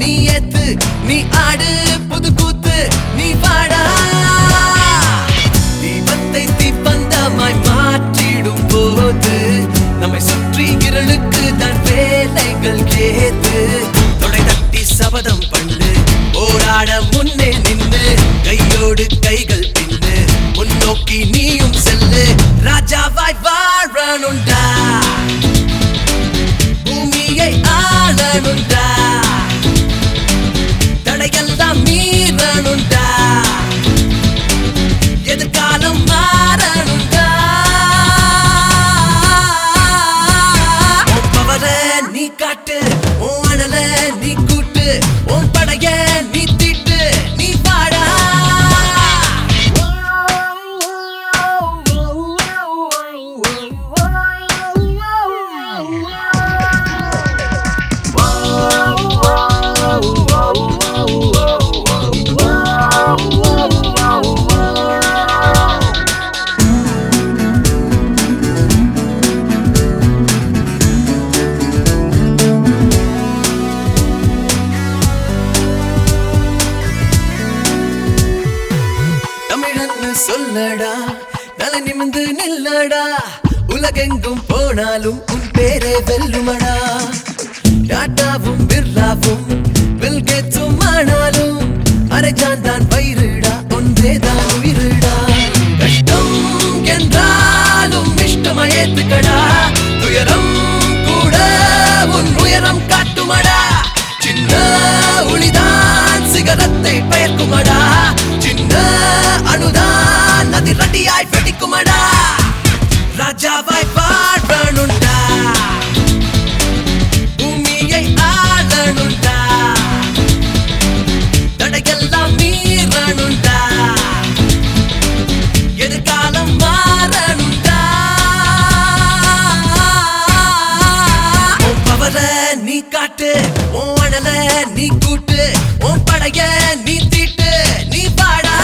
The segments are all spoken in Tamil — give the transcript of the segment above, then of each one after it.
நீ ஏத்து நீ ஆடு புது கூத்து நீ வாடா தீபத்தை தீப்பந்தமாய் மாற்றிடும் போது நம்மை சுற்றி இருளுக்கு தான் வேலைகள் ஏது தொடை தட்டி சபதம் பண்ணு போராட முன்னே நின்னு கையோடு கைகள் பின்னு முன்னோக்கி நீயும் செல்லு ராஜாவாய் வாழணுண்டா பூமியை ஆளணுண்டா தடையெல்லாம் மீறணுண்டா எதிர்காலம் மாறணுண்டா உன் பவர நீ காட்டு உன் அனல நீ கூட்டு உன் படைய நீ தீட்டு நீ பாடா தமிழன்னு சொல்லடா நல நிமிந்து நில்லடா உலகெங்கும் போனாலும் உன் பேரே வெல்லுமடா டாட்டாவும் பிர்லாவும் பில்கேட்ஸும் ஆனாலும் அரைஜான் தான் பயிருடா ஒன்றேதான் உயிருடா கஷ்டம் என்றாலும் இஷ்டமா ஏத்துக்கடா துயரம் கூட உன் உயரம் காட்டுமடா சின்ன ஒளிதான் சிகரத்தை பெயர்க்குமடா சின்ன அணுதான் அதிரடியாய் வெடிக்குமடா ராஜாவாய் பாடணுண்டா பூமியை ஆளணுண்டா தடையெல்லாம் மீறணுண்டா எதிர்காலம் மாறணுண்டா உன் பவர நீ காட்டு உன் அனல நீ கூட்டு உன் படைய நீ தீட்டு நீ பாடா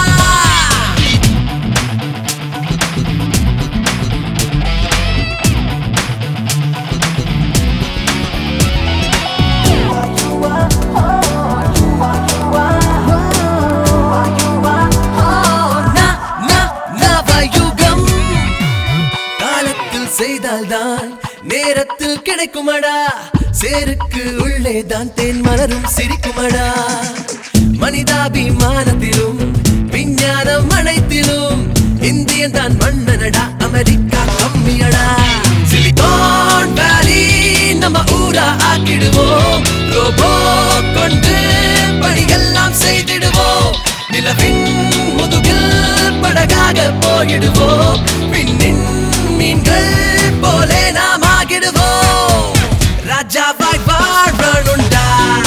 நா- நா- நவயுகம். காலத்தில் செய்தால்தான் நேரத்தில் கிடைக்குமடா சேருக்கு உள்ளே தான் தேன் மலரும் சிரிக்குமடா மனிதாபிமானத்திலும் விஞ்ஞானம் அனைத்திலும் இந்தியன் தான் மன்னனடா அமெரிக்கா கம்மியடா சிலிகான் வேலி நம்ம ஊரா ஆக்கிடுவோம் ரோபோ கொண்டு பணியெல்லாம் செய்திடுவோம் நிலவின் முதுகில் படகாக போயிடுவோம் விண்ணின் மீன்கள் போலே நாம் ஆகிடுவோம் ராஜாவாய் வாழணுண்டா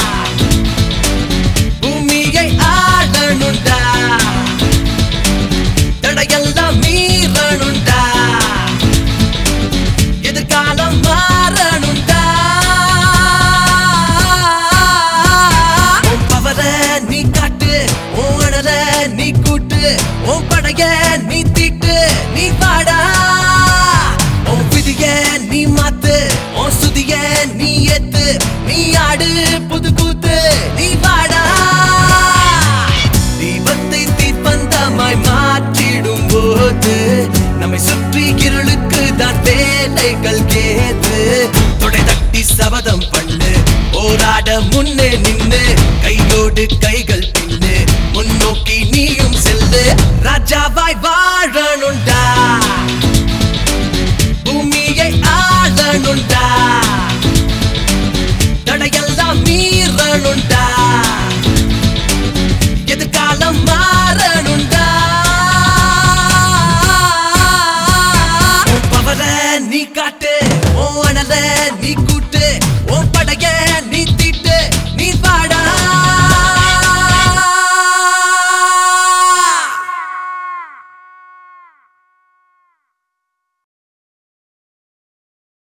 பூமியை ஆளணுண்டா தடையெல்லாம் மீறணுண்டா எதிர்காலம் மாறணுண்டா உன் பவர நீ காட்டு உன் அனல நீ கூட்டு உன் படைய நீ தீட்டு நீ பாடா உன் விதிய நீ மாத்து உன் சுதிய நீ ஏத்து நீ ஆடு புது கூத்து நீ பாடா தீபத்தை தீப்பந்தமாய் மாற்றிடும் போது நம்மை சுற்றி இருளுக்கு தான் வேலைகள் கேது தொடை தட்டி சபதம் பண்ணு போராட முன்னே நின்னு கையோடு கைகள் பின்னு முன்னோக்கி நீயும் செல்லு ராஜாவாய் வாழணுண்டா பூமியை ஆளணுண்டா